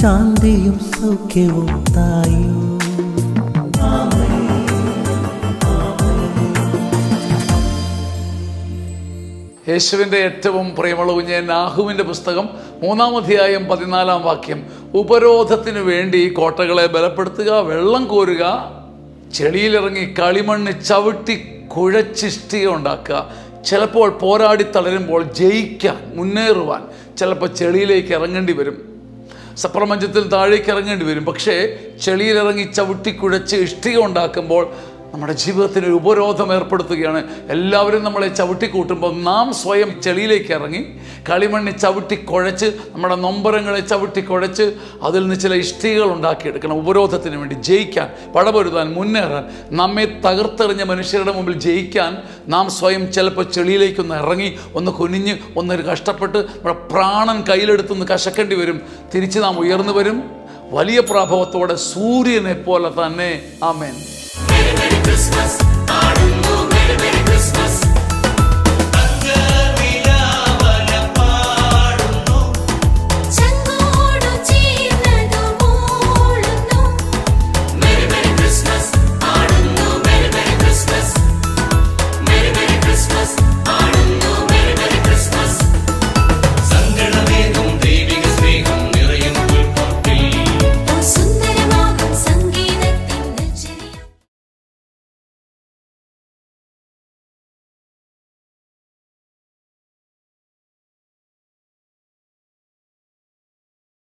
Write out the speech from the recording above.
ശാന്തിയും സൗഖ്യവും തായോ യേശുവിൻ്റെ ഏറ്റവും പ്രിയമുള്ള കുഞ്ഞെ നാഹുവിൻ്റെ പുസ്തകം മൂന്നാം അധ്യായം പതിനാലാം വാക്യം ഉപരോധത്തിന് വേണ്ടി കോട്ടകളെ ബലപ്പെടുത്തുക വെള്ളം കോരുക ചെളിയിലിറങ്ങി കളിമണ്ണ് ചവിട്ടി കുഴച്ചിഷ്ടിക ഉണ്ടാക്കുക ചിലപ്പോൾ പോരാടി തളരുമ്പോൾ ജയിക്കാൻ മുന്നേറുവാൻ ചിലപ്പോൾ ചെളിയിലേക്ക് ഇറങ്ങേണ്ടി വരും സപ്രപഞ്ചത്തിൽ താഴേക്ക് ഇറങ്ങേണ്ടി വരും പക്ഷേ ചെളിയിലിറങ്ങി ചവിട്ടി കുഴച്ച് ഇഷ്ടിക ഉണ്ടാക്കുമ്പോൾ നമ്മുടെ ജീവിതത്തിന് ഒരു ഉപരോധം ഏർപ്പെടുത്തുകയാണ് എല്ലാവരും നമ്മളെ ചവിട്ടി കൂട്ടുമ്പോൾ നാം സ്വയം ചെളിയിലേക്ക് ഇറങ്ങി കളിമണ്ണി ചവിട്ടി കുഴച്ച് നമ്മുടെ നൊമ്പരങ്ങളെ ചവിട്ടി കുഴച്ച് അതിൽ നിന്ന് ചില ഇഷ്ടികകൾ ഉണ്ടാക്കിയെടുക്കണം ഉപരോധത്തിന് വേണ്ടി ജയിക്കാൻ പടപൊരുതാൻ മുന്നേറാൻ നമ്മെ തകർത്തെറിഞ്ഞ മനുഷ്യരുടെ മുമ്പിൽ ജയിക്കാൻ നാം സ്വയം ചിലപ്പോൾ ചെളിയിലേക്കൊന്ന് ഇറങ്ങി ഒന്ന് കുനിഞ്ഞ് ഒന്നൊരു കഷ്ടപ്പെട്ട് നമ്മുടെ പ്രാണൻ കയ്യിലെടുത്തൊന്ന് കശക്കേണ്ടി വരും തിരിച്ച് നാം ഉയർന്നു വരും വലിയ പ്രാഭവത്തോടെ സൂര്യനെ പോലെ തന്നെ ആമേൻ Merry Merry Christmas, ആടുന്നു Merry Merry